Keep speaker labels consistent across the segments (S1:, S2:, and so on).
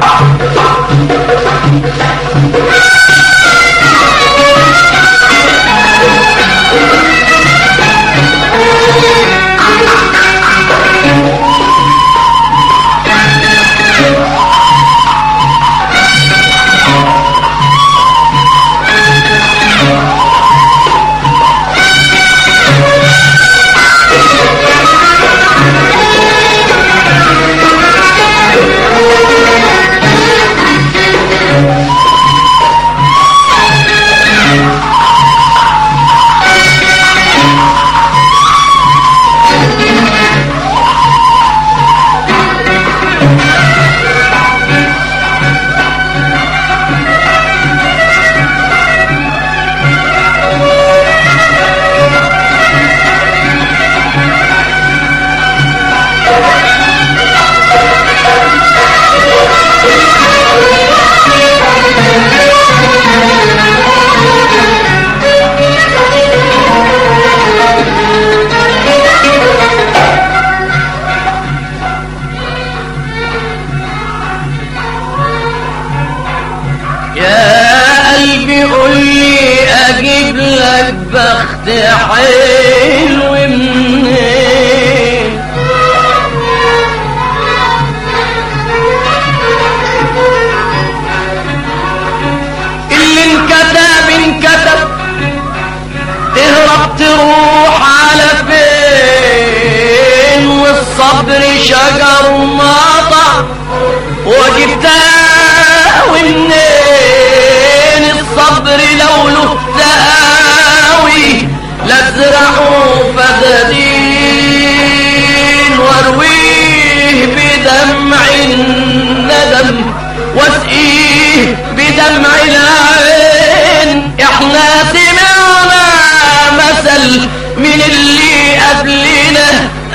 S1: يا قلبي قول لي اجيب لك بخت حلو منين اللي انكتب انكتب تهرب تروح على فين والصبر شجر مقطع وجبتها ومنين الصبر لو له تقاوي لازرعه فدادين وارويه بدمع الندم واسقيه بدمع العين احنا سمعنا مثل من اللي قبلنا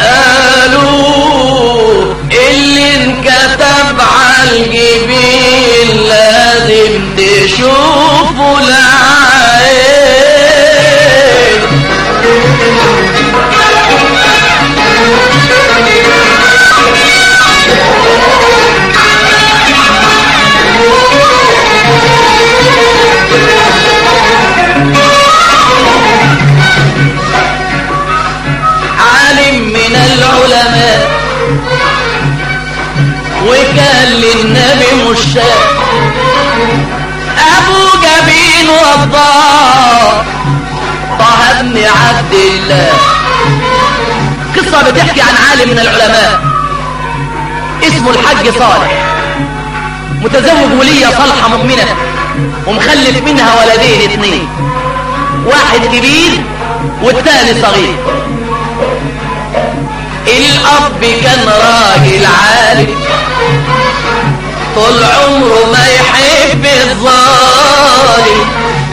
S1: قالوا اللي انكتب على الجبين لازم تشوفه العين عالم من العلماء وكان للنبي مشتاق ابو جبين وضاء طه بن عبد الله قصة بتحكي عن عالم من العلماء اسمه الحاج صالح متزوج ولية صالحة مؤمنة ومخلف منها ولدين اثنين واحد كبير والثاني صغير الأب كان راجل عالم طول عمره ما يحب الظالم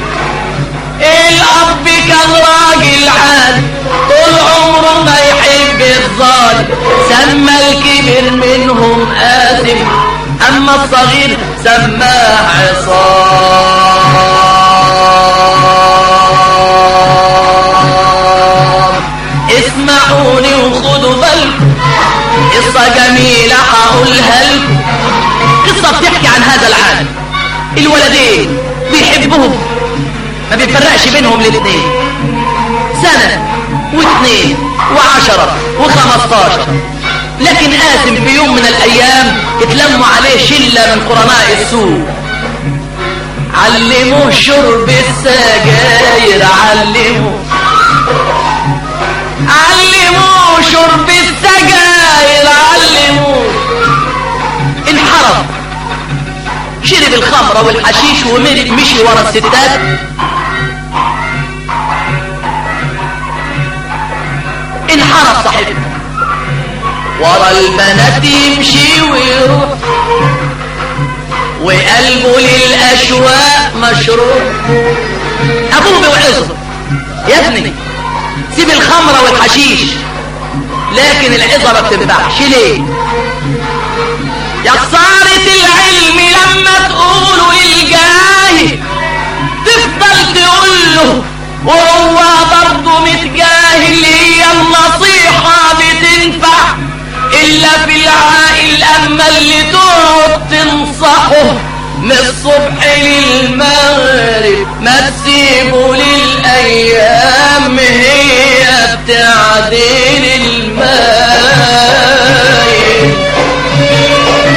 S1: الأب كان راجل عالم طول عمره ما يحب الظالم سمى الكبير منهم آثم أما الصغير سماه عصام اسمعوني وخدوا بالكم قصة جميلة هقولها لكم قصة بتحكي عن هذا العالم الولدين بيحبهم ما بيفرقش بينهم الاثنين سنة واثنين وعشرة وخمستاشر لكن قاسم في يوم من الأيام اتلموا عليه شلة من قرناء السوق علموه شرب السجاير علموه علموه شرب السجاير علموه انحرف شرب الخمرة والحشيش ومرق مشي ورا الستات انحرف صاحبه ورا البنات يمشي ويروح وقلبه للأشواق مشروع أبوه بيوعظه يا ابني سيب الخمرة والحشيش لكن العظة ما بتنفعش ليه يا خسارة العلم لما تقولوا الجاهل تفضل تقول له وهو برضه متجاهل هي النصيحة بتنفع إلا في العائل أما اللي تقعد تنصح من الصبح للمغرب ما تسيبوا للأيام هي بتعديل المايل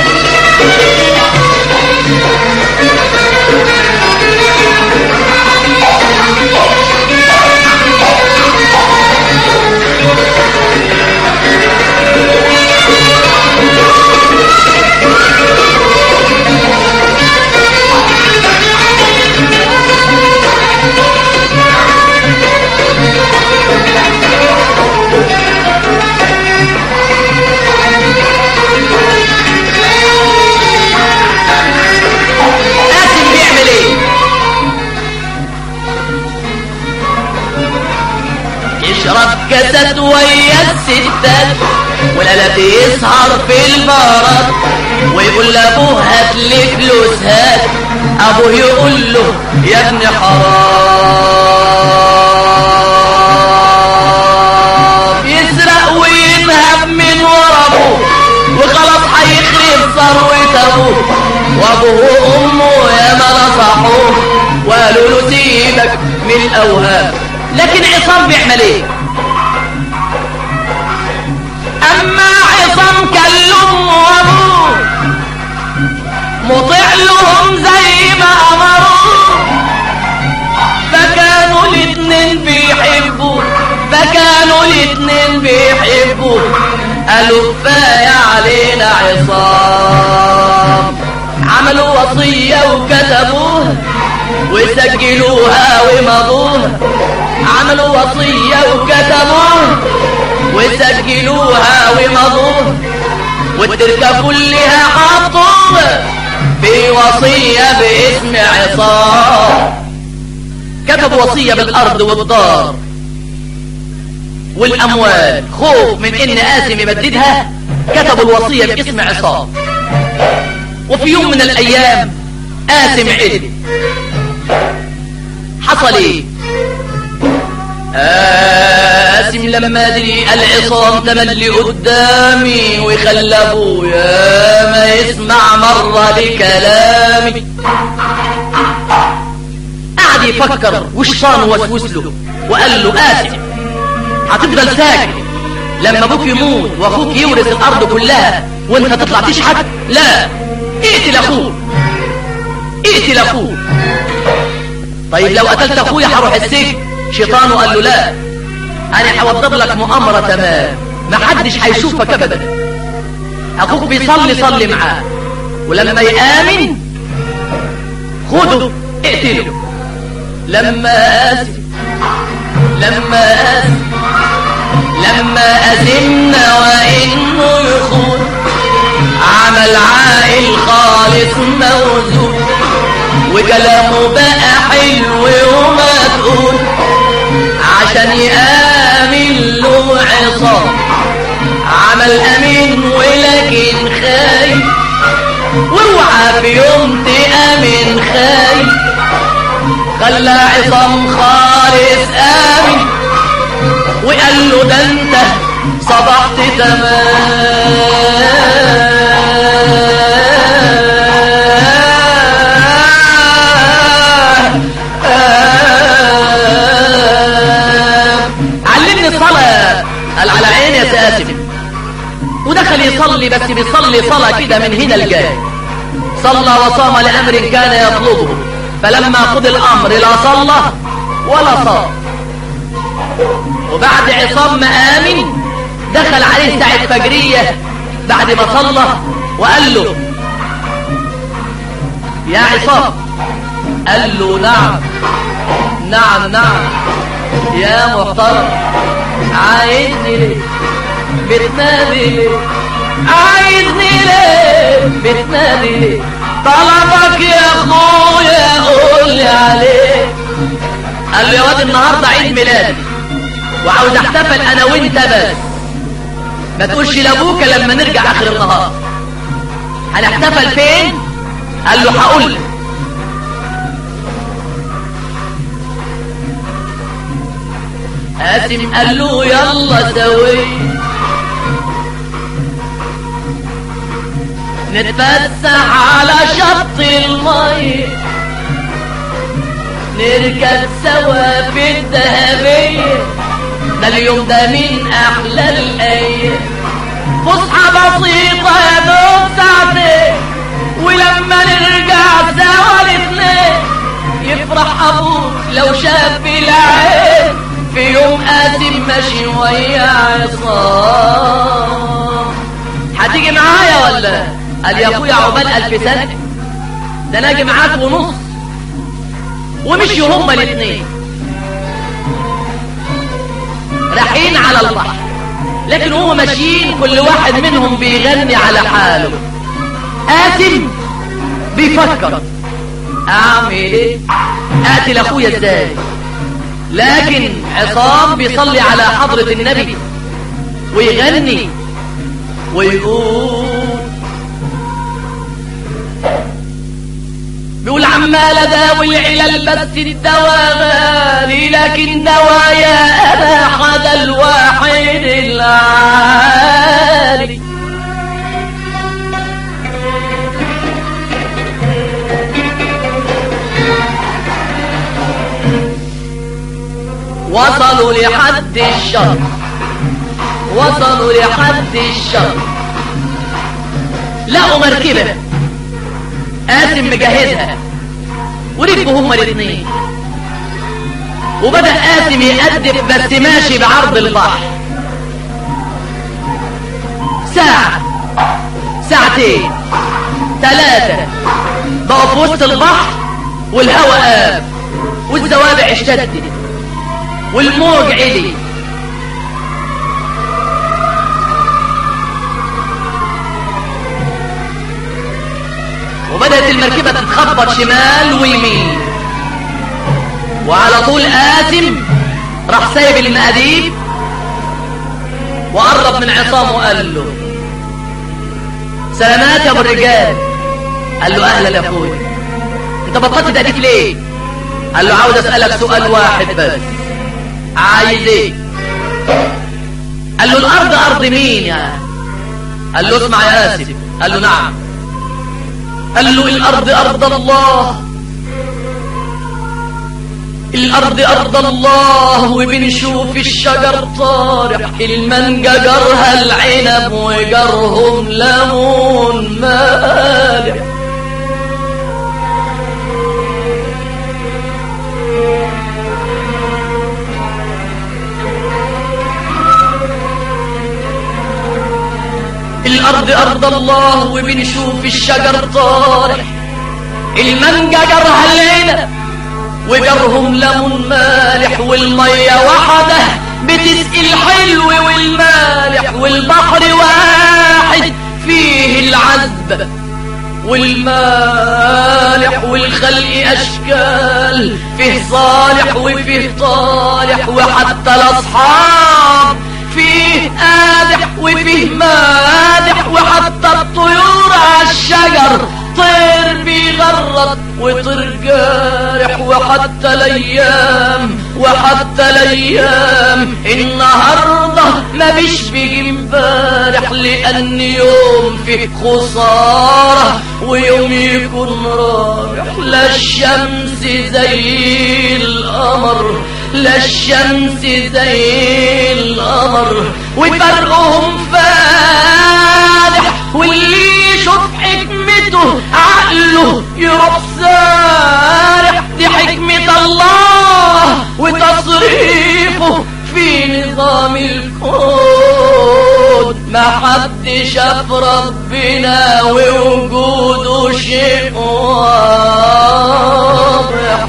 S1: قاسم بيعمل ايه يشرب كاسات ويا الستات والآلات يسهر في البارات ويقول لابوه هات لي فلوس هات ابوه يقول له يا ابني حرام يسرق وينهب من ورا ابوه وخلاص هيخرب ثروة ابوه وابوه وامه يا ما نصحوه وقالوا له سيبك من الاوهام لكن عصام بيعمل ايه اما عصام كان لهم وابوه مطيع لهم زي ما امروه فكانوا الاتنين بيحبوه فكانوا الاتنين بيحبوه قالوا كفاية علينا عصام عملوا وصية وكتبوها وسجلوها ومضوها عملوا وصية وكتبوها وسجلوها ومضوها والتركة كلها حطوها في وصية باسم عصام كتبوا وصية بالأرض والدار والأموال خوف من إن قاسم يبددها كتبوا الوصية باسم عصام وفي يوم من الأيام قاسم عدل حصل إيه قاسم لما دري العصام تملي قدامي ويخلى ابويا ما يسمع مرة لكلامي قعد يفكر والشيطان وسوس له وقال له قاسم هتفضل ساكت لما ابوك يموت واخوك يورث الارض كلها وانت تطلع تشحت لا اقتل اخوك اقتل اخوك طيب لو قتلت اخويا هروح السجن شيطانه قال له لا انا هوضب لك مؤامره تمام ما حدش هيشوفك ابدا اخوك بيصلي صلي معاه ولما يامن خده اقتله لما اسف لما اسف لما أزمنا وإنه يخون عمل عائل خالص موزون وكلامه بقى حلو ومدقون عشان يآمن له عصام عمل أمين ولكن خايف واوعى في يوم تأمن خايف خلى عصام خالص آمن وقال له ده انت صبحت تمام علمني الصلاة قال على عيني يا ساسم ودخل يصلي بس بيصلي صلاة كده من هنا الجاي صلى وصام لأمر كان يطلبه فلما قضي الأمر لا صلى ولا صام وبعد عصام ما آمن دخل عليه ساعة فجرية بعد ما صلى وقال له يا عصام قال له نعم نعم نعم يا محترم عايزني ليه بتنادي ليه عايزني ليه بتنادي ليه طلبك يا اخويا قول لي عليه قال له يا واد النهارده عيد ميلادي وعاوز احتفل انا وانت بس ما تقولش لابوك لما نرجع اخر النهار هنحتفل فين قال له هقول لك قاسم قال له يلا سوي نتفسح على شط المي نركب سوا في الذهبية ده اليوم ده من أحلى الأيام فسحة بسيطة يا دوب ساعتين ولما نرجع سوا الاثنين يفرح أبوك لو شاف العين في يوم قاسم ماشي ويا عصام هتيجي معايا ولا قال يا اخويا عقبال ألف سنة ده انا اجي معاك ونص ومشي هما الاثنين رايحين على البحر لكن هما ماشيين كل واحد منهم بيغني على حاله قاسم بيفكر اعمل ايه اقتل اخويا ازاي لكن عصام بيصلي على حضرة النبي ويغني ويقول بيقول عمال اداوي العلل بس الدواء غالي لكن دوايا انا حدا الواحد العالي وصلوا لحد الشر وصلوا لحد الشر لقوا مركبة قاسم مجهزها وركبوا هما الاثنين وبدأ قاسم يقدم بس ماشي بعرض البحر ساعة ساعتين ثلاثة بقوا في وسط البحر والهواء قام والزوابع اشتدت والموج عالي وبدأت المركبة تتخبط شمال ويمين وعلى طول قاسم راح سايب المقاديب وقرب من عصام وقال له سلامات يا ابو الرجال قال له اهلا يا اخويا انت بطلت تأديك ليه قال له عاوز اسألك سؤال واحد بس عايز ايه قال له الارض ارض مين يعني قال له اسمع يا اسف قال له نعم قال له الارض ارض الله الارض ارض الله وبنشوف الشجر طارح المانجا جرها العنب وجرهم ليمون مالح الارض ارض الله وبنشوف الشجر طارح المانجا جرها العنب وجرهم ليمون مالح والمية وحده بتسقي الحلو والمالح والبحر واحد فيه العذب والمالح والخلق أشكال فيه صالح وفيه طالح وحتى الأصحاب فيه قادح وفيه مادح وحتى الطيور على الشجر طير بيغرد وطير جارح وحتى الايام وحتى الايام النهارده ما بيشبه امبارح لان يوم فيه خساره ويوم يكون رابح لا الشمس زي القمر لا الشمس زي القمر وفرقهم فادح واللي يشوف حكمته عقله يروح سارح دي حكمة الله وتصريفه في نظام الكون ما حد شاف ربنا ووجوده شيء واضح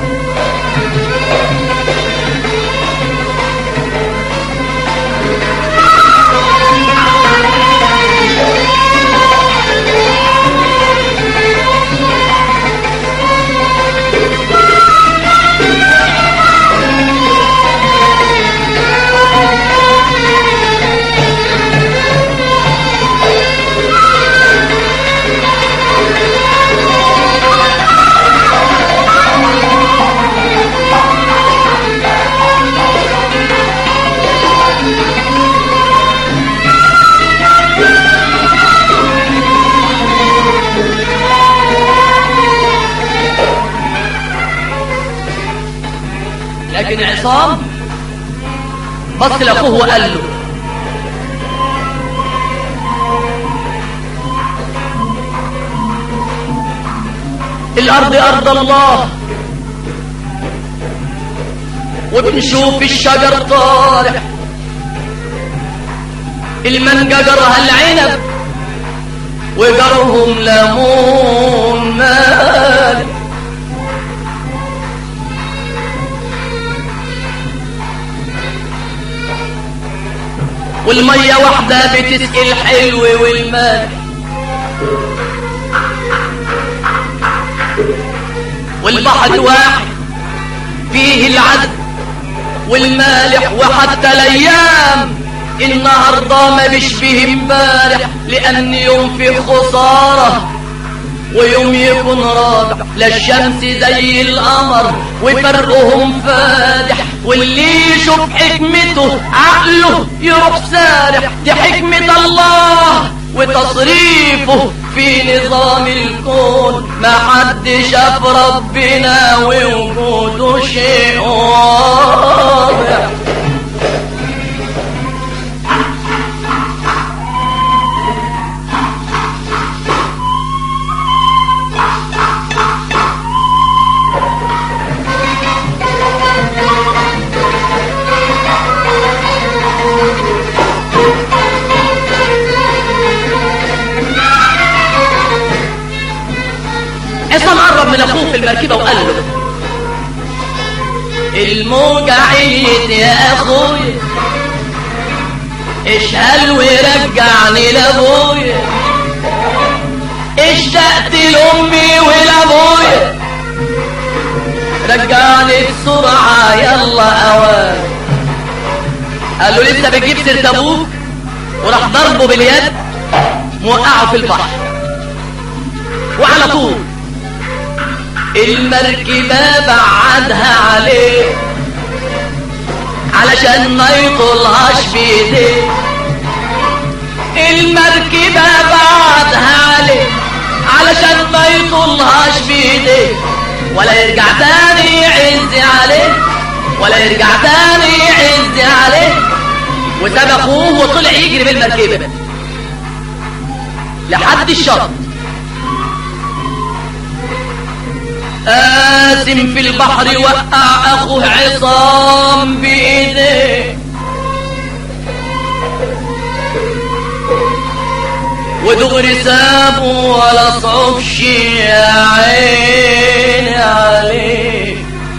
S1: لكن عصام بص لاخوه وقال له الارض ارض الله وبنشوف الشجر طالع المانجا جرها العنب وجرهم ليمون مال والمية واحدة بتسقي الحلو والمال والبحر واحد فيه العدل والمالح وحتى الايام النهارده ما بيشبه امبارح لان يوم في خساره ويوم يكون رابح لا الشمس زي القمر وفرقهم فادح واللي يشوف حكمته عقله يروح سارح دي حكمة الله وتصريفه في نظام الكون ما حد شاف ربنا ووجوده شيء واضح عصام قرب من اخوه في المركبه وقال له الموجة عليت يا اخويا اشهل ورجعني لابويا اشتقت لامي ولابويا رجعني بسرعة يلا اوان قال له لسه بتجيب سيرة ابوك وراح ضربه باليد موقعه في البحر وعلى طول المركبة بعدها عليه علشان ما يطولهاش بايديه المركبة بعدها عليه علشان ما يطولهاش بايديه ولا يرجع تاني يعز عليه ولا يرجع تاني يعز عليه وساب اخوه وطلع يجري بالمركبة لحد الشط قاسم في البحر وقع اخوه عصام بايديه ودغري سابه ولا صعبش يا عيني عليه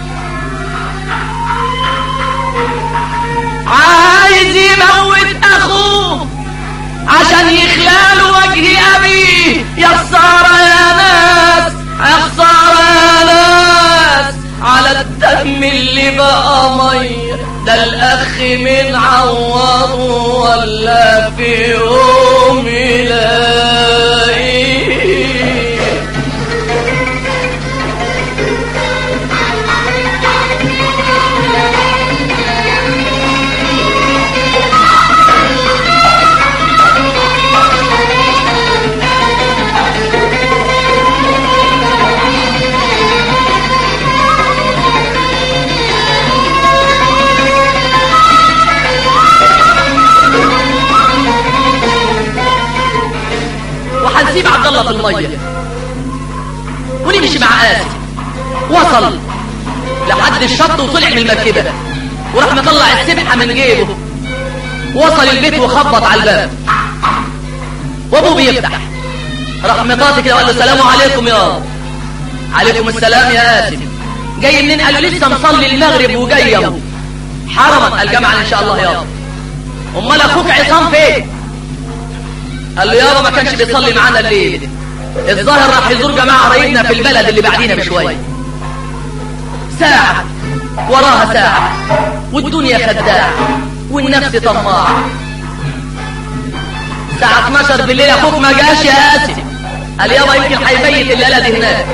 S1: عايز يموت اخوه عشان يخلال وجه ابيه يا خساره يا ناس يا خساره يا ناس على الدم اللي بقى ميه ده الاخ من عوضه ولا في يوم يلاقيه وهنسيب عبد الله في الميه ونمشي مع قاسم وصل لحد الشط وطلع من المركبه وراح مطلع السبحه من جيبه وصل البيت وخبط على الباب وابوه بيفتح راح مطاطي كده وقال له السلام عليكم يا عليكم السلام يا قاسم جاي منين قال له لسه مصلي المغرب وجاي اهو حرما قال جمعا ان شاء الله يابا امال اخوك عصام فين قال له يابا ما كانش بيصلي معانا الليل الظاهر راح يزور جماعة قرايبنا في البلد اللي بعدينا بشوية ساعة وراها ساعة والدنيا خداعة والنفس طماعة الساعة 12 بالليل اخوك ما جاش يا قاسم قال يابا يمكن هيبيت الليلة دي هناك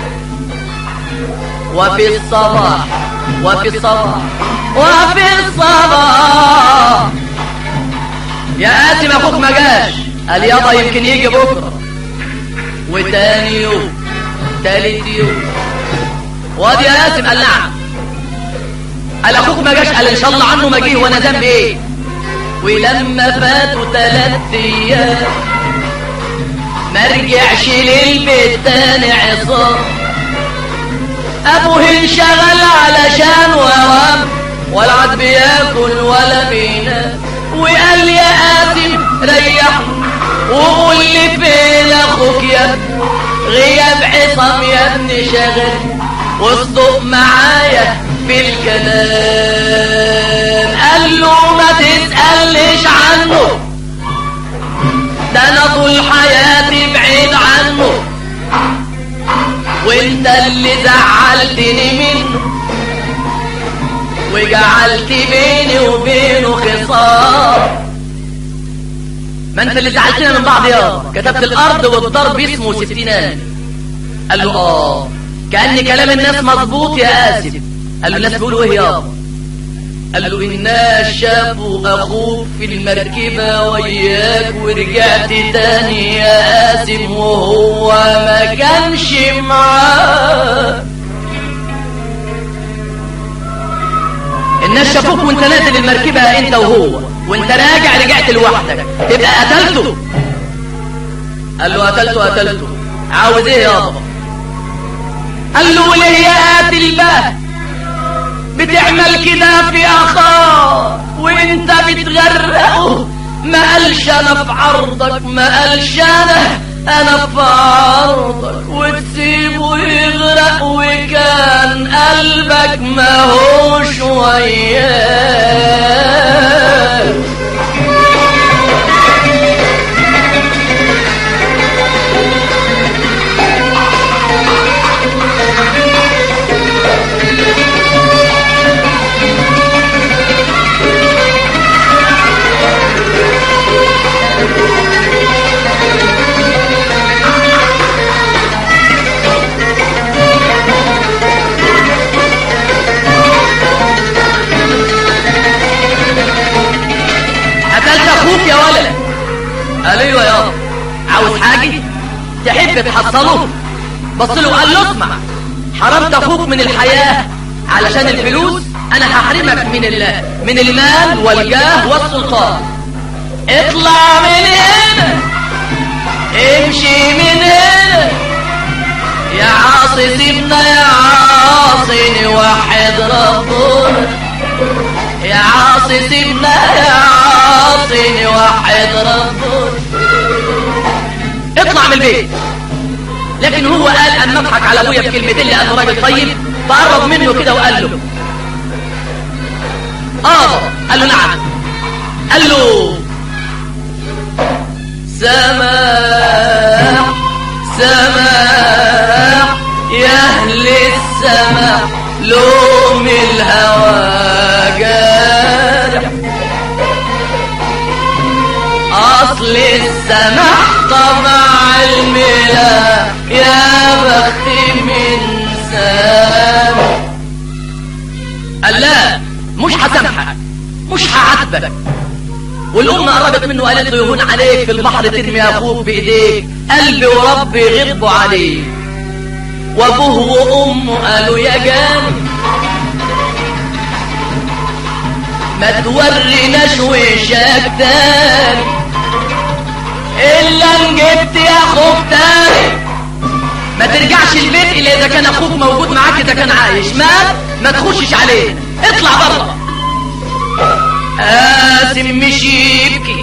S1: وفي الصباح وفي الصباح وفي الصباح يا قاسم اخوك ما جاش قال يابا يمكن يجي بكره وتاني يوم تالت يوم وادي يا قاسم قال نعم قال اخوك ما جاش قال ان شاء الله عنه ما جه وانا ذنبي ايه ولما فاتوا تلات ايام ما رجعش للبيت تاني عصام ابوه انشغل علشان ورام ولا عاد بياكل ولا بينام وقال لي يا قاسم ريح وقول لي فين اخوك يا ابني غياب عصام يا ابني شغل واصدق معايا في الكلام قال له ما تسألش عنه ده انا طول حياتي بعيد عنه وانت اللي زعلتني منه وجعلت بيني وبينه خصام ما انت اللي زعلتنا من بعض يا كتبت الارض والضرب اسمه ستينان قال له اه كأن كلام الناس مظبوط يا آسف قال له الناس بيقولوا ايه يابا قال له إنا شافوا أخوك في المركبة وياك ورجعت تاني يا قاسم وهو ما كانش معاك الناس شافوك وانت نازل المركبة انت وهو وانت راجع رجعت لوحدك تبقى قتلته قال له قتلته قتلته عاوز ايه يابا قال له ليه يا قاتل بقى بتعمل كده في اخاك وانت بتغرقه ما قالش انا في عرضك ما قالش انا انا في عرضك وتسيبه يغرق وكان قلبك ما هوش وياك قتلت اخوك يا ولد قال ايوه يابا عاوز حاجه تحب تحصله بص له قال له اسمع حرمت اخوك من الحياه علشان الفلوس انا هحرمك من ال... من المال والجاه والسلطان اطلع من هنا امشي من هنا يا عاصي سيبنا يا عاصي نوحد ربنا يا عاصي سيبنا يا عاصي نوحد ربنا اطلع من البيت لكن هو قال ان اضحك على ابويا بكلمتين لانه راجل طيب فقرب منه كده وقال له اه قال له نعم قال له سماح سماح يا اهل السماح لوم الهوى جارح اصل السماح طبع الملا يا بخت من سامح قال لا مش هسامحك مش هعاتبك والأم قربت منه قالت له يهون عليك في البحر ترمي أخوك بإيديك قلبي وربي غضبوا عليه وأبوه وأمه قالوا يا جاني ما توريناش وشك تاني إلا إن جبت يا أخوك تاني ما ترجعش البيت إلا إذا كان أخوك موجود معاك إذا كان عايش مات ما تخشش عليه اطلع بره قاسم مش يبكي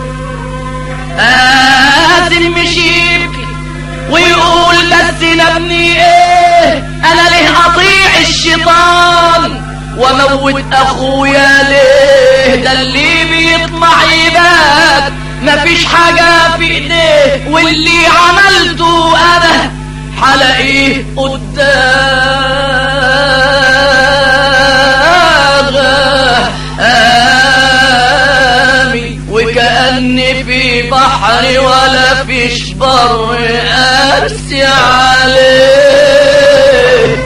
S1: قاسم مش يبكي ويقول بس نبني ايه انا ليه اطيع الشيطان وموت اخويا ليه ده اللي بيطمع يبات مفيش حاجة في ايديه واللي عملته انا حلاقيه قدامي وكأني في بحر ولا فيش بر أرسي عليه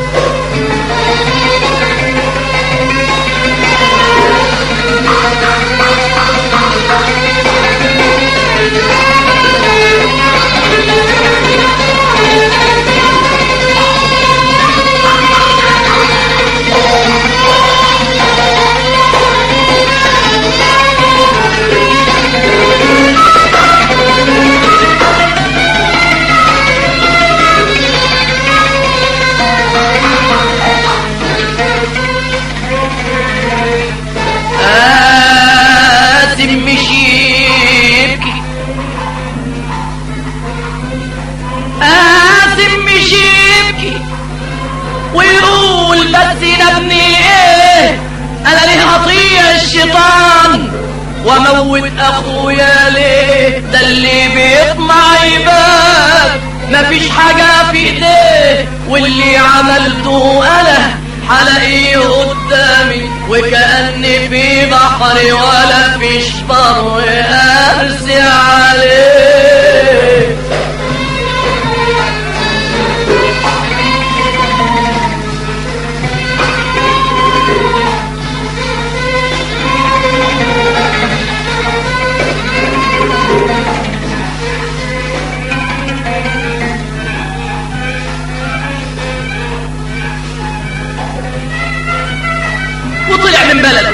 S1: الشيطان وموت اخويا ليه ده اللي بيطمع يبان مفيش حاجة في ايديه واللي عملته انا حلقيه قدامي وكأني في بحر ولا فيش بر ارسي عليه وطلع من بلده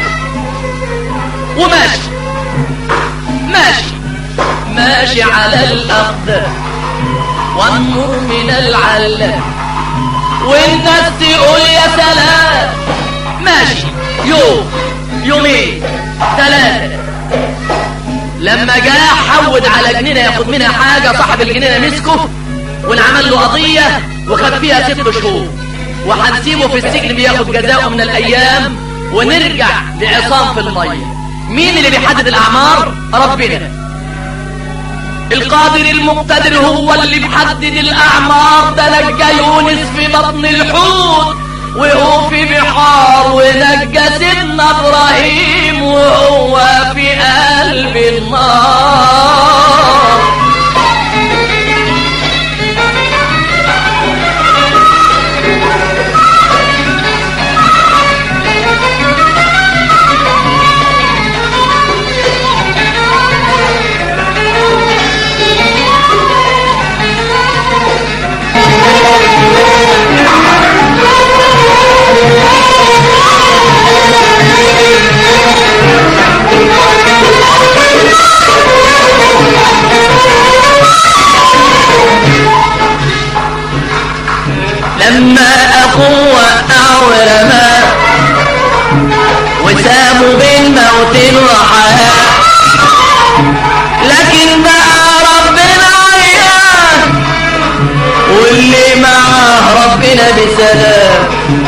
S1: وماشي ماشي ماشي على الأرض والنور من العلة والناس تقول يا سلام ماشي يوم يومين ثلاثة لما جاء حود على جنينة ياخد منها حاجة صاحب الجنينة مسكه ونعمل له قضية وخد فيها ست شهور وهنسيبه في السجن بياخد جزاؤه من الأيام ونرجع لعصام في المية مين اللي بيحدد الأعمار؟ ربنا القادر المقتدر هو اللي بيحدد الأعمار ده نجى يونس في بطن الحوت وهو في بحار ونجى سيدنا إبراهيم وهو في قلب النار لما أخوه وقع ورماه وساموا بين موت وحياة لكن بقى ربنا عياه واللي معاه ربنا بسلام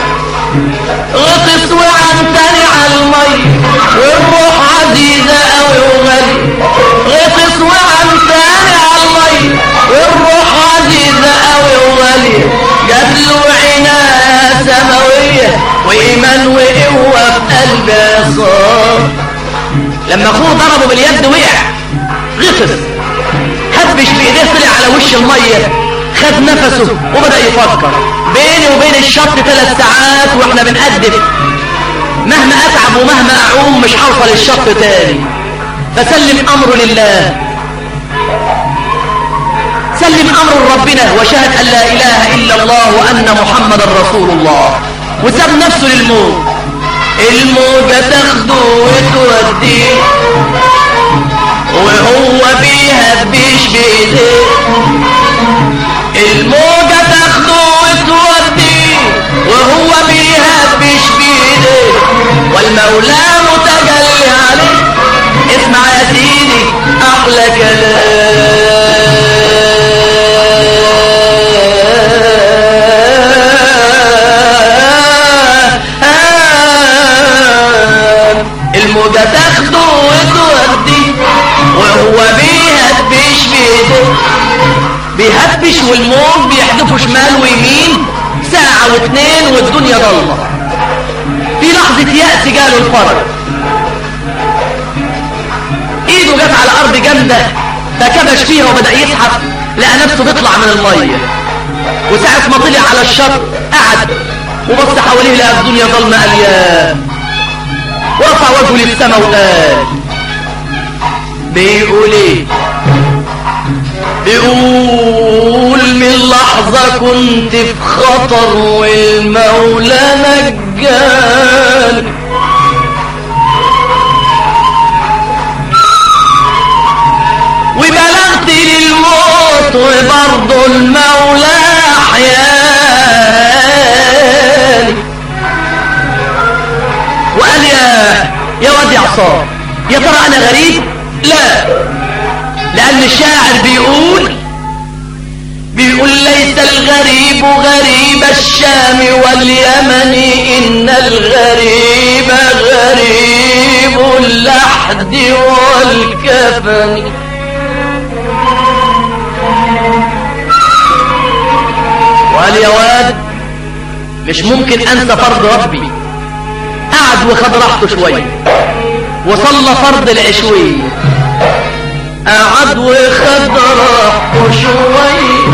S1: غطس وعن تاني على المي والروح عزيزة قوي وغالي غطس وعن تاني على المي والروح عزيزة قوي وغالي جات له عناية سماوية وإيمان وقوة في قلب عصام لما أخوه ضربه باليد وقع غطس هبش بإيديه طلع على وش المية خد نفسه وبدأ يفكر بيني وبين الشط ثلاث ساعات واحنا بنقدم مهما اتعب ومهما اعوم مش هوصل الشط تاني فسلم امره لله سلم امر ربنا وشهد ان لا اله الا الله وان محمدا رسول الله وساب نفسه للموت الموجة تاخده وتوديه وهو بيها بيش بايديه الموجة تاخده وتوديه وهو بيها بيش بايديه والمولى متجلي عليه اسمع يا سيدي احلى كلام الموجة تاخده وتوديه وهو بيهبش بايديه بيهبش والموج بيحدفه شمال ويمين ساعة واتنين والدنيا ضلمة في لحظة يأس جاله الفرج ايده جت على ارض جامدة فكبش فيها وبدأ يزحف لقى نفسه بيطلع من المية وساعة ما طلع على الشط قعد وبص حواليه لقى الدنيا ضلمة قليان ورفع وجهه للسماء وقال بيقول ايه بيقول من لحظة كنت في خطر والمولى نجاني وبلغت للموت وبرضه المولى احياني وقال يا يا واد يا عصام يا ترى انا غريب لا لان الشاعر بيقول بيقول ليس الغريب غريب الشام واليمن ان الغريب غريب يجيبوا اللحد والكفن وقال يا واد مش ممكن انسى فرض ربي قعد وخد راحته شويه وصلى فرض العشوية قعد وخد راحته شويه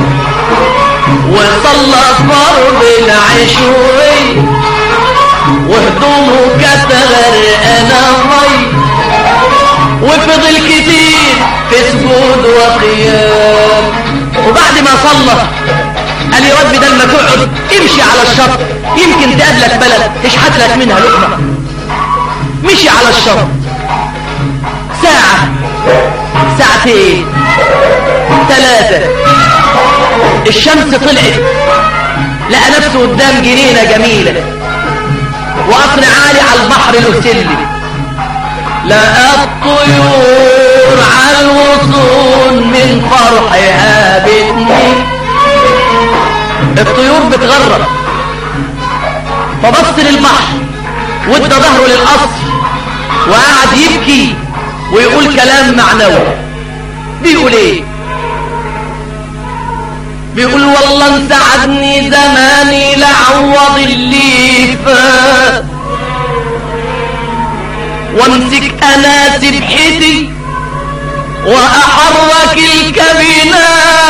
S1: وصلى فرض العشوية وهدومه كانت غرقانة مي وفضل كتير في سجود وقيام وبعد ما صلى قال يا رب بدل ما تقعد امشي على الشط يمكن تقابلك بلد تشحت لك منها لقمة مشي على الشط ساعة ساعتين ثلاثة الشمس طلعت لقى نفسه قدام جنينة جميلة وقصر عالي على البحر له سلم لقى الطيور على الوصول من فرحها بتنين الطيور بتغرب فبص للبحر وادى ظهره للقصر وقعد يبكي ويقول كلام معنوي بيقول ايه بيقول والله انت عدني زماني لعوض اللي فات وامسك انا سبحتي واحرك الكبينات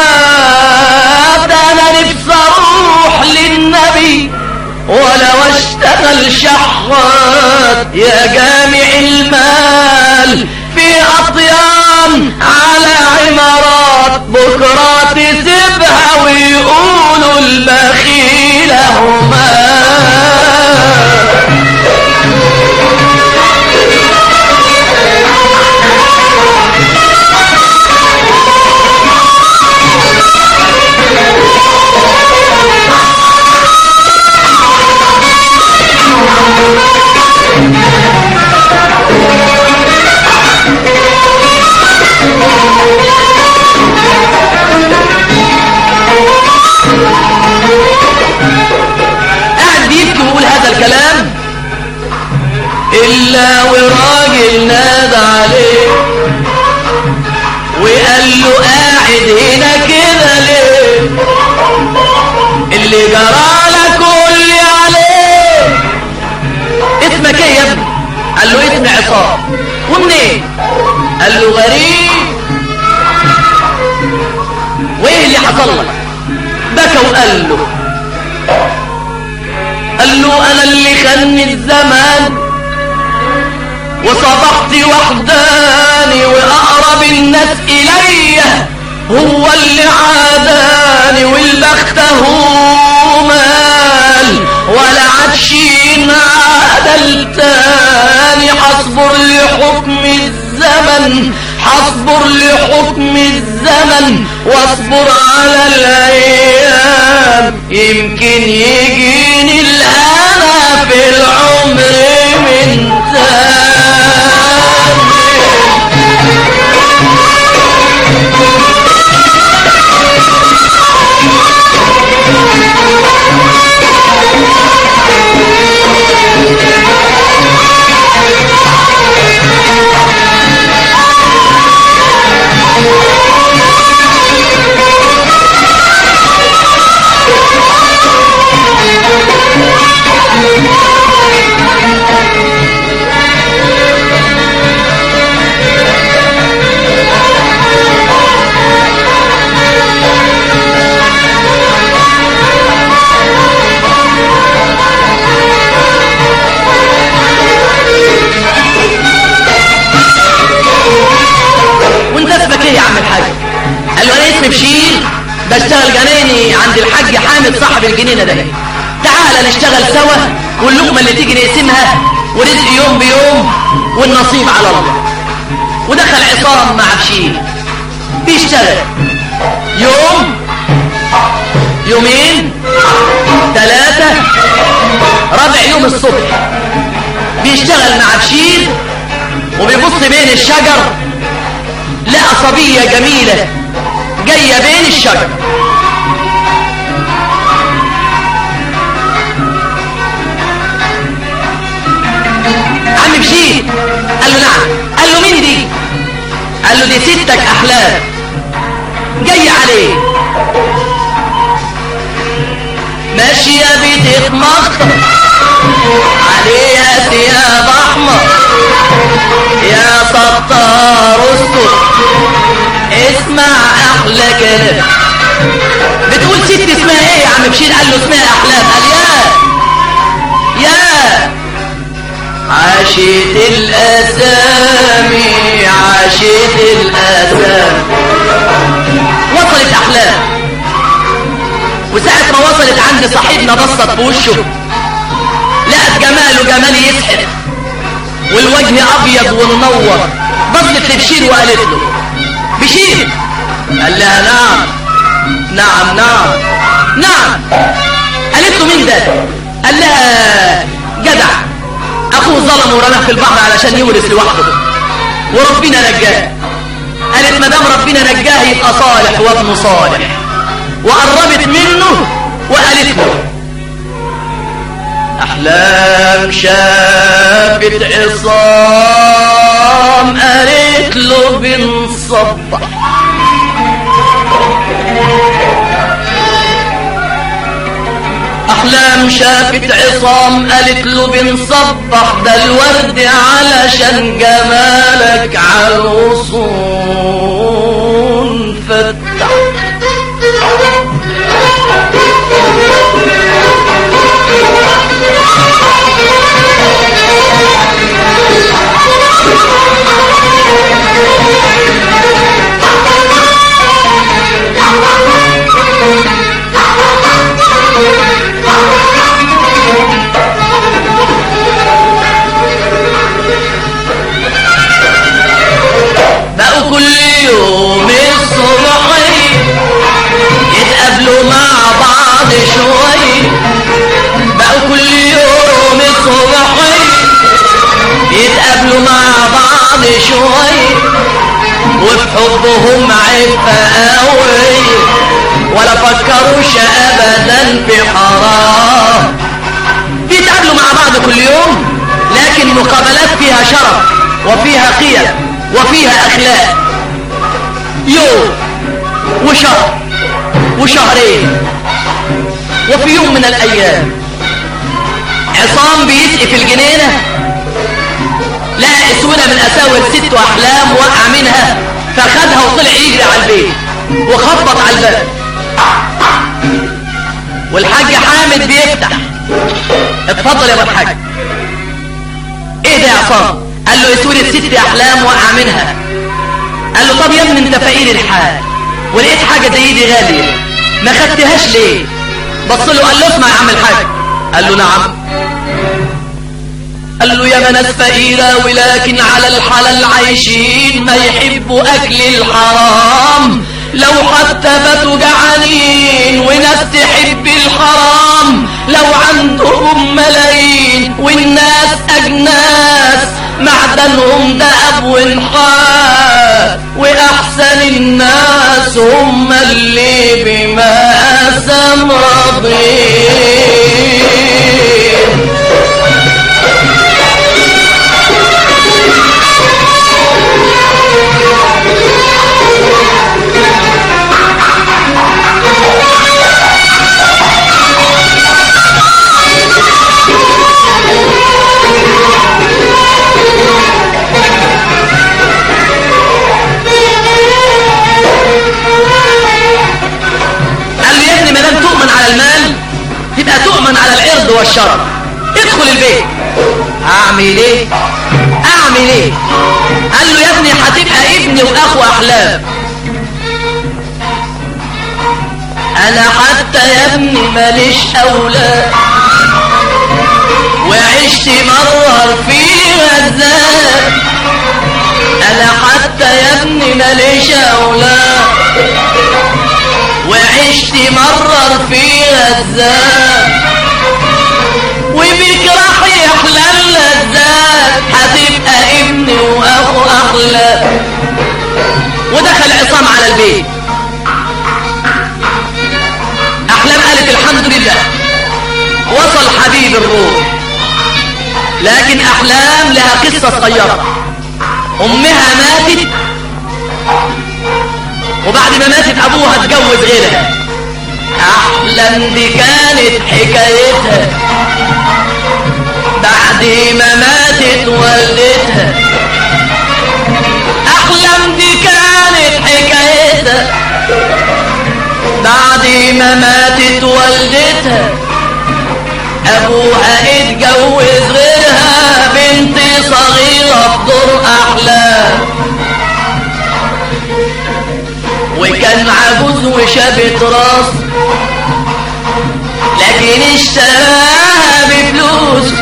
S1: انا نفسي اروح للنبي ولو اشتغل شحات يا جامع المال في اطيان على عمارات بكرة تسيبها ويقولوا البخيل هما قاعد بيبكي ويقول هذا الكلام إلا وراجل نادى عليه وقال له قاعد هنا كده ليه اللي جرالك قول لي عليه اسمك ايه يا ابني قال له اسمي عصام ومنين قال له غريب وايه اللي حصل لك بكى وقال له قال له انا اللي خلني الزمان وصبحت وحداني واقرب الناس الي هو اللي عاداني والبخت هو مال ولا عادش ينعدل تاني حصبر لحكم الزمن حصبر لحكم الزمن واصبر على الايام يمكن يجيني الهنا في العمر من تاني وانت اسمك ايه يا عم الحاج قال له انا اسمي بشير بشتغل جناني عند الحاج حامد صاحب الجنينه ده تعال نشتغل سوا واللقمه اللي تيجي نقسمها ورزق يوم بيوم والنصيب على الله ودخل عصام مع بشير بيشتغل يوم يومين ثلاثة رابع يوم الصبح بيشتغل مع بشير وبيبص بين الشجر لقى صبية جميلة جاية بين الشجر عم بشير بنتك احلام جاي عليه ماشية بتتمخطر عليها ثياب احمر يا ستار استر اسمع احلى كلام بتقول ست اسمها ايه يا عم بشير قال له اسمها احلام قال يا يا عاشت الاسامي عاشت الاسامي وصلت احلام وساعة ما وصلت عند صاحبنا بصت في وشه لقت جماله جمال يسحر والوجه ابيض ومنور بصت لبشير وقالت له بشير قال لها نعم نعم نعم نعم قالت له مين ده قال لها جدع اخوه ظلم ورماه في البحر علشان يورث لوحده وربنا نجاه قالت ما دام ربنا نجاه يبقى صالح وابن صالح وقربت منه وقالت له احلام شافت عصام قالت له بنصبح احلام شافت عصام قالت له بنصبح ده الورد علشان جمالك عالغصون فتح بقوا كل يوم الصبح يتقابلوا مع بعض شوي بقوا كل يوم الصبح يتقابلوا مع بعض شوي وفي حبهم عفة قوي ولا فكروش ابدا في حرام بيتقابلوا مع بعض كل يوم لكن مقابلات فيها شرف وفيها قيم وفيها اخلاق يوم وشهر وشهرين وفي يوم من الايام عصام بيسقي في الجنينه لقى اسوره من اساور ست احلام وقع منها فخدها وطلع يجري على البيت وخبط على الباب والحاج حامد بيفتح اتفضل يا ابو الحاج ايه ده يا عصام قال له اسورة ست احلام وقع منها قال له طب يا ابني انت فقير الحال ولقيت حاجة زي دي غالية ما خدتهاش ليه بص له قال له اسمع يا عم الحاج قال له نعم قال له يا ناس فقيرة ولكن على الحلال عايشين ما يحبوا أكل الحرام لو حتى باتوا جعانين وناس تحب الحرام لو عندهم ملايين والناس أجناس معدنهم دهب ونحاس وأحسن الناس هم اللي بما أسم راضين قال له يا ابني ما دام تؤمن على المال تبقى تؤمن على العرض والشرف ادخل البيت اعمل ايه اعمل ايه قال له يا ابني هتبقى ابني واخو احلام انا حتى يا ابني ماليش اولاد وعشت مرر في غزال انا حتى يا ابني ماليش اولاد وعشت مرر في غزال وبك راح يحلى اللذات هتبقى ابني واخو احلى ودخل عصام على البيت احلام قالت الحمد لله وصل حبيب الروح لكن احلام لها قصه صغيره امها ماتت وبعد ما ماتت ابوها اتجوز غيرها احلم دي كانت حكايتها بعد ما ماتت والدتها احلم دي كانت حكايتها بعد ما ماتت والدتها ابوها اتجوز غيرها بنت صغيرة في دور احلام وكان عجوز وشابت راس لكن اشتراها بفلوس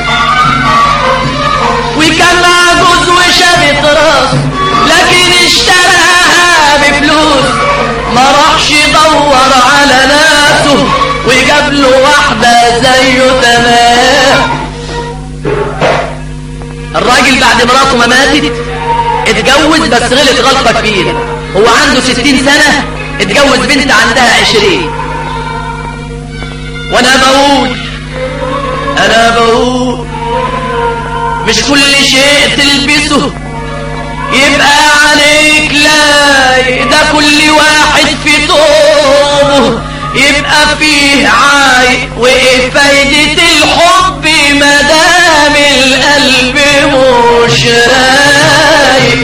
S1: وكان عجوز وشابت راس لكن اشتراها بفلوس ما راحش يدور على نفسه وجاب له واحدة زيه تمام الراجل بعد مراته ما ماتت اتجوز بس غلط غلطة كبيرة هو عنده ستين سنة اتجوز بنت عندها عشرين وانا بقول انا بقول مش كل شيء تلبسه يبقى عليك لاي ده كل واحد في طوبه يبقى فيه عاي وايه فايدة الحب مدام القلب مش رايق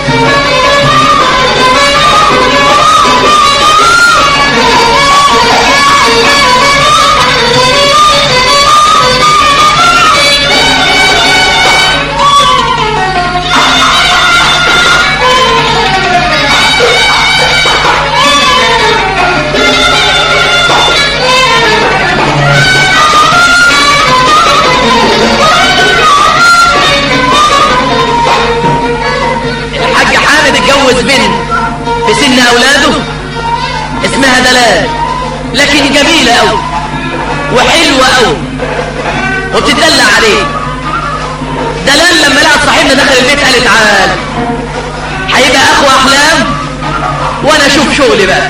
S1: الحاج حامد اتجوز بنت في سن اولاده اسمها دلال لكن جميلة قوي وحلوة قوي وبتدلع عليه دلال لما لقت صاحبنا دخل البيت قال تعال هيبقى اخو احلام وانا اشوف شغلي بقى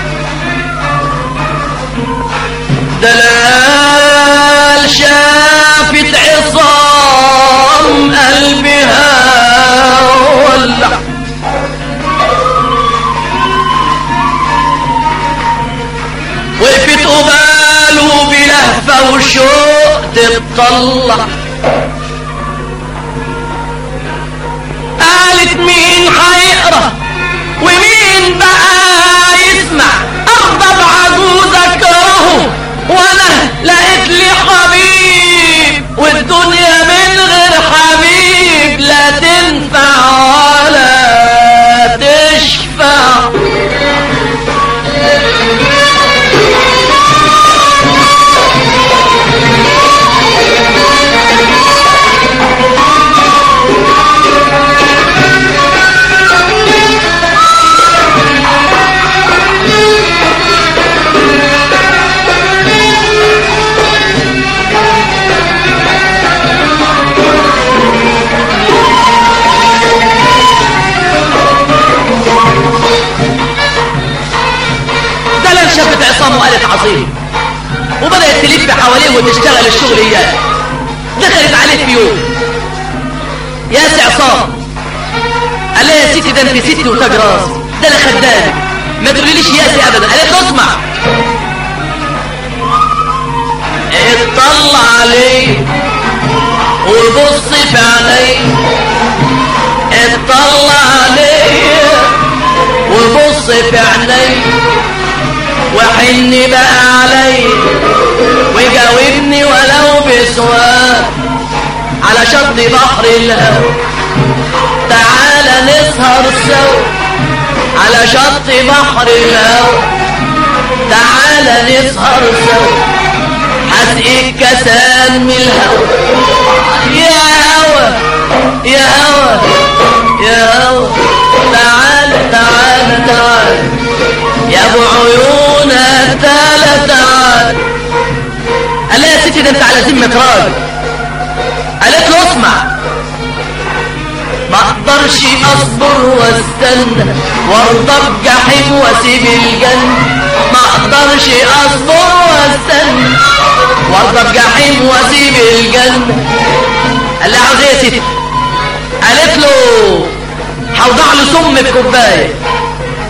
S1: دلال شافت عصام قلبها ولع وقفت قباله بلهفة وشوق تتطلع قالت مين هيقرا ومين بقى يسمع ارضى بعجوز اكرهه وانا لقيت لي حبيب والدنيا من غير حبيب لا تنفع ولا تشفع دلال شافت عصام وقالت عظيم وبدأت تلف حواليه وتشتغل الشغل اياه دخلت عليه في يوم يا سي عصام قال لها يا ستي ده انت ستي وتاج راس ده انا خدامك ما تقوليليش ياسي ابدا قالت له اسمع اطلع عليه وبص في عيني اطلع عليه وبص في عيني وحن بقى علي وجاوبني ولو بسؤال على شط بحر الهوى تعال نسهر سوا على شط بحر الهوى تعال نسهر سوا هسقيك كسان من الهوى يا هوى يا هوى يا هوى تعال تعال تعال يا ابو عيون تعال تعال قال لها يا ستي ده انت على ذمة راجل قالت له اسمع ما اقدرش اصبر واستنى وارضى بجحيم واسيب الجنة ما اقدرش اصبر واستنى وارضى بجحيم واسيب الجنة قال لها عاوز ايه يا ستي قالت له هوضع له سم في كوبايه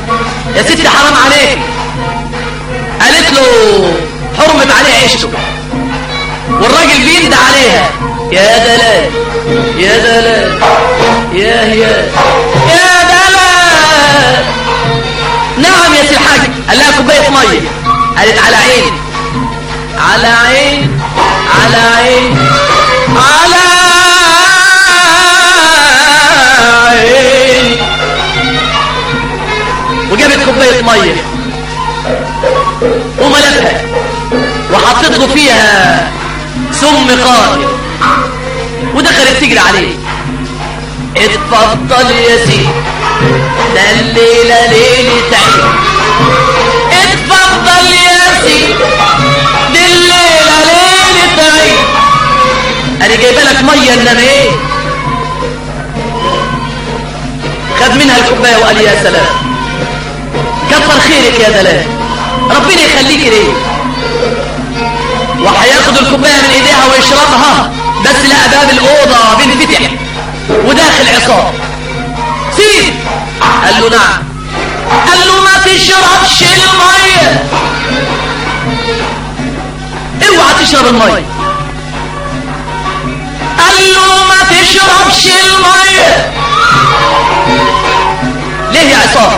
S1: يا ستي حرام عليك قالت له حرمت عليه عيشته والراجل بيندى عليها يا دلال يا دلال يا يا يا دلال نعم يا سي الحاج قال لها كوبايه ميه قالت على عيني على عين على عين على عين وجابت كوبايه ميه وملتها وحطت له فيها سم قاتل ودخلت تجري عليه اتفضل يا سيدي ده الليله ليله عيد اتفضل يا سيدي دي الليله ليله عيد انا جايبه لك ميه انما ايه خد منها الكوبايه وقال يا سلام كتر خيرك يا دلال ربنا يخليك ليه وهياخد الكوبايه من ايديها ويشربها بس لقى باب الاوضه بينفتح وداخل عصام سيد قال له نعم قال له ما تشربش الميه اوعى تشرب الميه قال له ما تشربش الميه ليه يا عصام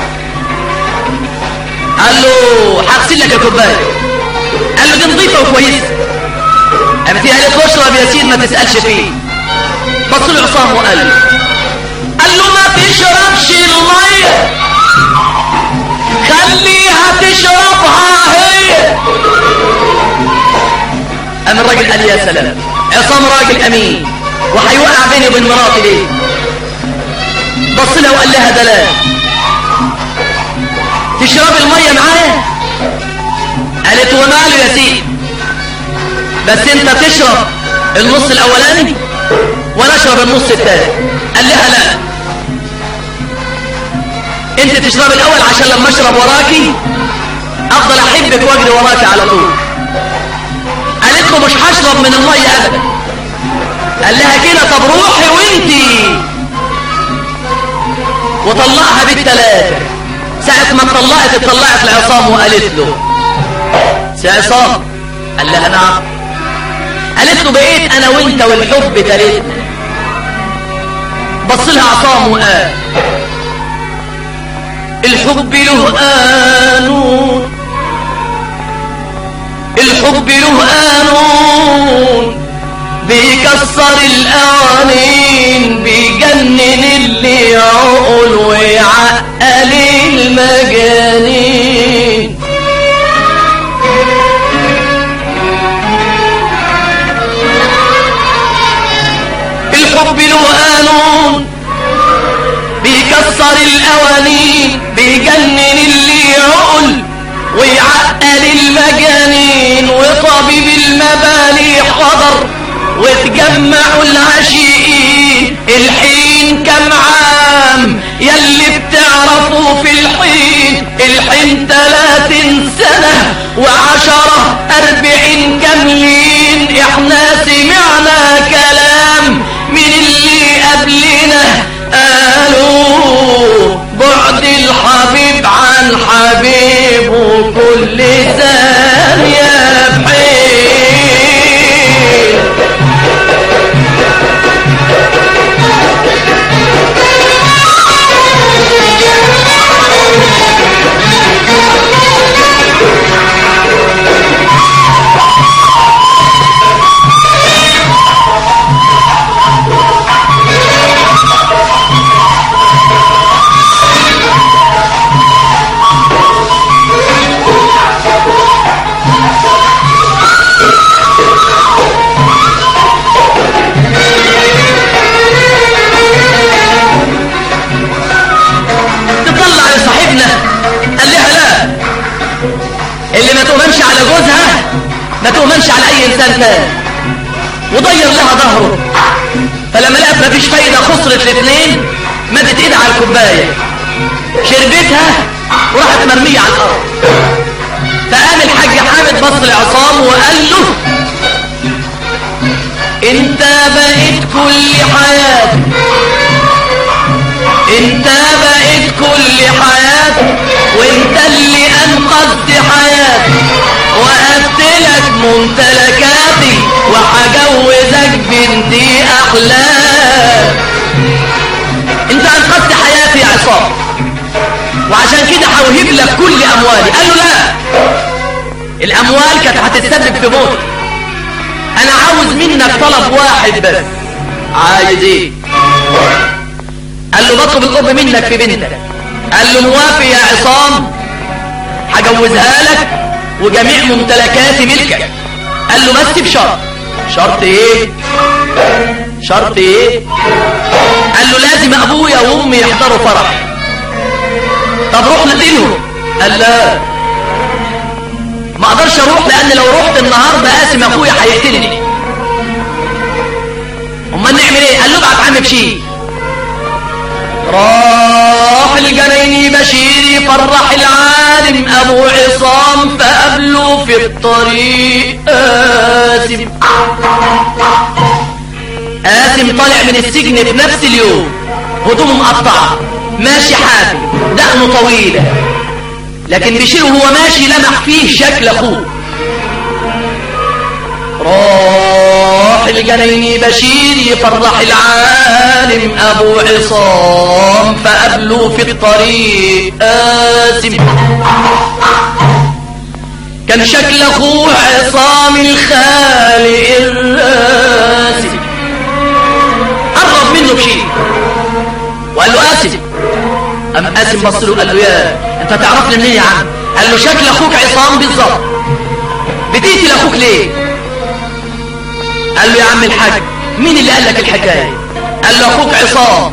S1: قال له هغسل لك الكوبايه قال له دي نظيفه وكويسه قامت هي قالت له اشرب يا سيد ما تسالش فيه بص له عصام وقال له قال له ما تشربش الميه خليها تشربها هي قام الراجل قال يا سلام عصام راجل امين وهيوقع بيني وبين مراتي ليه بص لها وقال لها دلال تشرب الميه معايا قالت وماله يا سيدي بس انت تشرب النص الاولاني وانا اشرب النص الثاني قال لها لا انت تشرب الاول عشان لما اشرب وراكي افضل احبك واجري وراكي على طول قالت له مش هشرب من الميه ابدا قال لها كده طب روحي وانتي وطلقها بالثلاثه ساعة ما اتطلقت اتطلقت لعصام وقالت له سي عصام قال لها نعم قالت له بقيت انا وانت والحب تالتنا بص لها عصام وقال الحب له قانون الحب له قانون بيكسر القوانين بيجنن اللي يعقل ويعقل المجانين الحب له قانون بيكسر القوانين بيجنن اللي يعقل ويعقل المجانين وطبيب المبالي حضر وتجمعوا العشيقين الحين كم عام يلي بتعرفوا في الحين الحين تلاتين سنة وعشرة أربعين كاملين احنا سمعنا كلام من اللي قبلنا قالوا بعد الحبيب عن حبيبه كل ثانية بحين تطلع لصاحبنا قال لها لا اللي ما تؤمنش على جوزها ما تؤمنش على اي انسان تاني وضير لها ظهره فلما لقت مفيش فايده خسرت الاثنين مدت ايدها على الكوبايه شربتها وراحت مرميه على الارض فقام الحاج حامد بص لعصام وقال له انت بقيت كل حياتي انت بقيت كل حياتي وانت اللي انقذت حياتي وقفت لك ممتلكاتي وهجوزك بنتي احلام انت انقذت حياتي يا عصام وعشان كده هوهب لك كل اموالي قال له لا الاموال كانت هتتسبب في موت انا عاوز منك طلب واحد بس عايز ايه قال له بطلب الاب منك في بنتك قال له موافق يا عصام هجوزها لك وجميع ممتلكاتي ملكك قال له بس بشرط شرط ايه شرط ايه قال له لازم ابويا وامي يحضروا فرح طب روح نقتلهم قال لا ما اقدرش اروح لان لو رحت النهارده قاسم اخويا هيقتلني امال نعمل ايه قال له ابعت عم بشير راح الجنيني بشير يفرح العالم ابو عصام فقابله في الطريق قاسم قاسم طالع من السجن في نفس اليوم هدومه مقطعه ماشي حافي دقنه طويله لكن بشير وهو ماشي لمح فيه شكل اخوه راح الجنيني بشير يفرح العالم ابو عصام فقابله في الطريق قاسم كان شكل اخوه عصام الخالق الراسم قرب منه بشير وقال له قاسم قام قاسم بص له قال له يا انت تعرفني منين يا عم قال له شكل اخوك عصام بالظبط بتقتل اخوك ليه قال له يا عم الحاج مين اللي قال لك الحكايه قال له اخوك عصام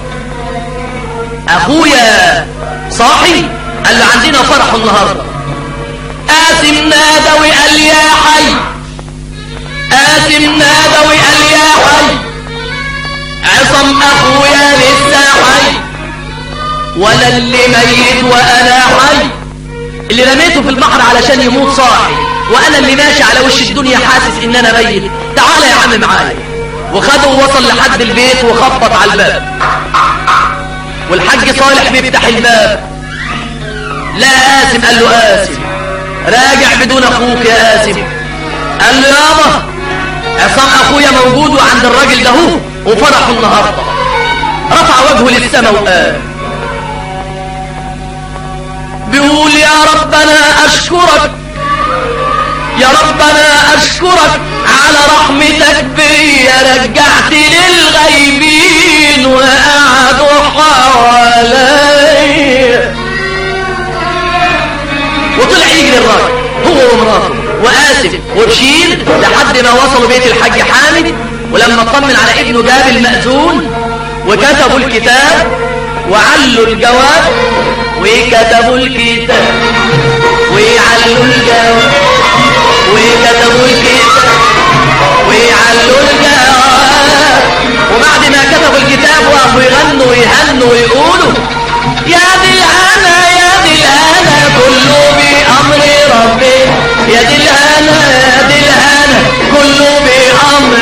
S1: اخويا صاحي قال له عندنا فرح النهارده قاسم نادى وقال يا حي قاسم نادى وقال يا حي عصام اخويا لسه حي ولا اللي ميت وانا حي اللي رميته في البحر علشان يموت صاحي وانا اللي ماشي على وش الدنيا حاسس ان انا ميت تعالى يا عم معايا وخده ووصل لحد البيت وخبط على الباب والحاج صالح بيفتح الباب لا قاسم قال له قاسم راجع بدون اخوك يا قاسم قال له يابا عصام اخويا موجود وعند الراجل ده هو وفرحه النهارده رفع وجهه للسماء وقال بيقول يا ربنا أشكرك يا ربنا أشكرك على رحمتك بيا رجعت للغيبين وقعدوا حواليا وطلع يجري الراجل هو ومراته وآسف وبشير لحد ما وصلوا بيت الحاج حامد ولما اطمن على ابنه جاب المأذون وكتبوا الكتاب وعلوا الجواب وكتبوا الكتاب وعلوا الجواب وكتبوا الكتاب